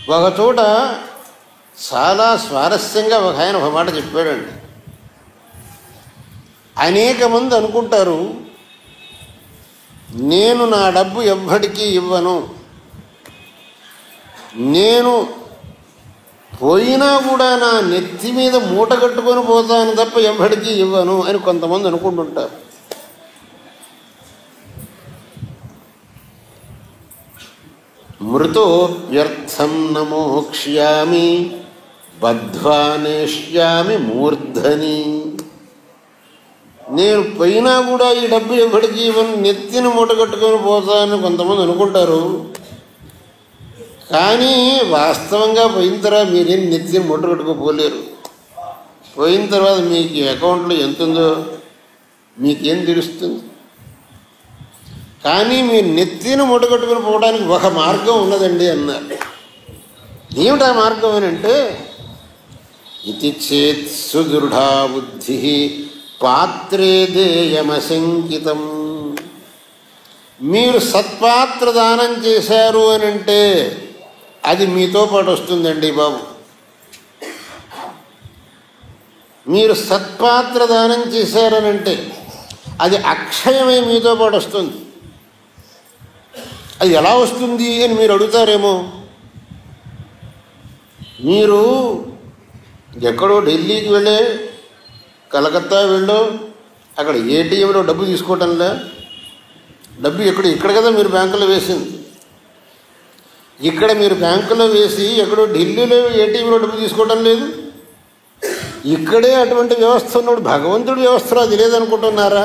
ఒక చోట చాలా స్వారస్యంగా ఒక ఆయన ఒక మాట చెప్పాడండి అనేక మంది అనుకుంటారు నేను నా డబ్బు ఎవ్వడికి ఇవ్వను నేను పోయినా కూడా నా నెత్తి మీద మూట కట్టుకొని పోతాను తప్ప ఎవ్వడికి ఇవ్వను అని కొంతమంది అనుకుంటుంటారు మృతో వ్యర్థం నమోక్ష్యామి బద్ధ్వా నేష్యామి మూర్ధని నేను పోయినా కూడా ఈ డబ్బు ఎప్పటికీ ఇవ్వను నెత్తిన మూట కట్టుకొని పోతానని కొంతమంది అనుకుంటారు కానీ వాస్తవంగా పోయిన తర్వాత మీరేం నెత్తిన మూట కట్టుకోపోలేరు పోయిన తర్వాత మీకు అకౌంట్లో ఎంత ఉందో మీకేం తెలుస్తుంది కానీ మీరు నెత్తిన మూట కట్టుకుని పోవడానికి ఒక మార్గం ఉన్నదండి అన్నారు ఏమిటా మార్గం అని అంటే ఇది చేత్ సుదృఢా బుద్ధి పాత్రే దేయమశంకితం మీరు సత్పాత్ర దానం చేశారు అని అంటే అది మీతో పాటు వస్తుందండి బాబు మీరు సత్పాత్ర దానం చేశారనంటే అది అక్షయమై మీతో పాటు వస్తుంది అది ఎలా వస్తుంది అని మీరు అడుగుతారేమో మీరు ఎక్కడో ఢిల్లీకి వెళ్ళే కలకత్తా వెళ్ళో అక్కడ ఏటీఎంలో డబ్బు తీసుకోవటంలే డబ్బు ఎక్కడ ఇక్కడ కదా మీరు బ్యాంకులో వేసింది ఇక్కడ మీరు బ్యాంకులో వేసి ఎక్కడో ఢిల్లీలో ఏటీఎంలో డబ్బు తీసుకోవటం లేదు ఇక్కడే అటువంటి వ్యవస్థ ఉన్నప్పుడు భగవంతుడి వ్యవస్థలో అది లేదనుకుంటున్నారా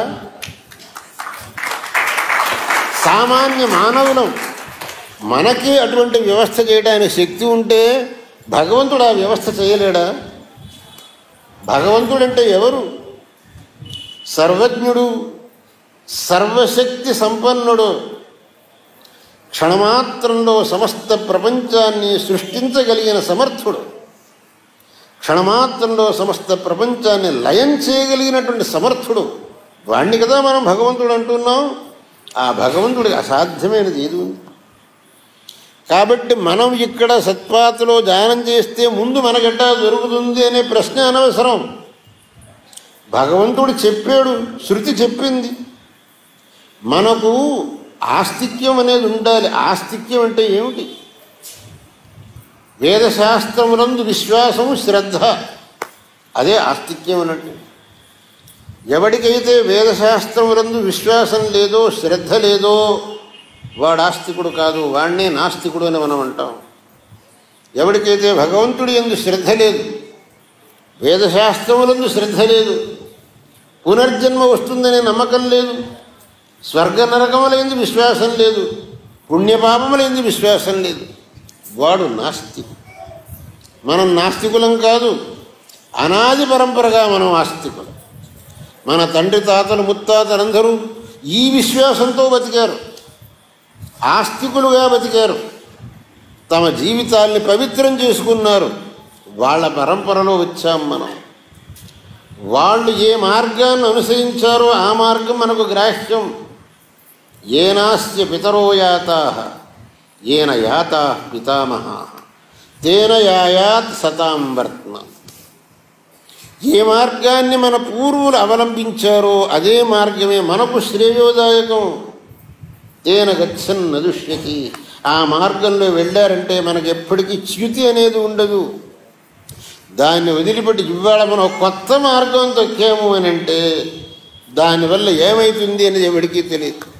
సామాన్య మానవులం మనకి అటువంటి వ్యవస్థ చేయడానికి శక్తి ఉంటే భగవంతుడు ఆ వ్యవస్థ చేయలేడా భగవంతుడు అంటే ఎవరు సర్వజ్ఞుడు సర్వశక్తి సంపన్నుడు క్షణమాత్రంలో సమస్త ప్రపంచాన్ని సృష్టించగలిగిన సమర్థుడు క్షణమాత్రంలో సమస్త ప్రపంచాన్ని లయం చేయగలిగినటువంటి సమర్థుడు వాణ్ణి కదా మనం భగవంతుడు అంటున్నాం ఆ భగవంతుడికి అసాధ్యమైనది ఏది ఉంది కాబట్టి మనం ఇక్కడ సత్పాతలో దానం చేస్తే ముందు మనకెట్టా దొరుకుతుంది అనే ప్రశ్న అనవసరం భగవంతుడు చెప్పాడు శృతి చెప్పింది మనకు ఆస్తిక్యం అనేది ఉండాలి ఆస్తిక్యం అంటే ఏమిటి వేదశాస్త్రములందు విశ్వాసం శ్రద్ధ అదే ఆస్తిక్యం అన్నట్టు ఎవడికైతే వేదశాస్త్రములందు విశ్వాసం లేదో శ్రద్ధ లేదో వాడు ఆస్తికుడు కాదు వాణ్ణే నాస్తికుడు అని మనం అంటాం ఎవడికైతే భగవంతుడి ఎందు శ్రద్ధ లేదు వేదశాస్త్రములందు శ్రద్ధ లేదు పునర్జన్మ వస్తుందనే నమ్మకం లేదు స్వర్గ నరకముల ఎందు విశ్వాసం లేదు పుణ్యపాపముల ఎందు విశ్వాసం లేదు వాడు నాస్తికుడు మనం నాస్తికులం కాదు అనాది పరంపరగా మనం ఆస్తికులం మన తండ్రి తాతలు ముత్తాతలందరూ ఈ విశ్వాసంతో బతికారు ఆస్తికులుగా బతికారు తమ జీవితాల్ని పవిత్రం చేసుకున్నారు వాళ్ళ పరంపరలో వచ్చాం మనం వాళ్ళు ఏ మార్గాన్ని అనుసరించారో ఆ మార్గం మనకు గ్రాహ్యం ఏనాస్య పితరో యాతా ఏన యాతా పితామహా తేన యాయాత్ సతాం వర్త్మ ఏ మార్గాన్ని మన పూర్వులు అవలంబించారో అదే మార్గమే మనకు శ్రేయోదాయకం తేన గచ్చన్ నదుష్యతి ఆ మార్గంలో వెళ్ళారంటే మనకి ఎప్పటికీ చ్యుతి అనేది ఉండదు దాన్ని వదిలిపెట్టి ఇవాళ మనం కొత్త మార్గం తొక్కాము అని అంటే దానివల్ల ఏమవుతుంది అనేది ఎవరికీ తెలియదు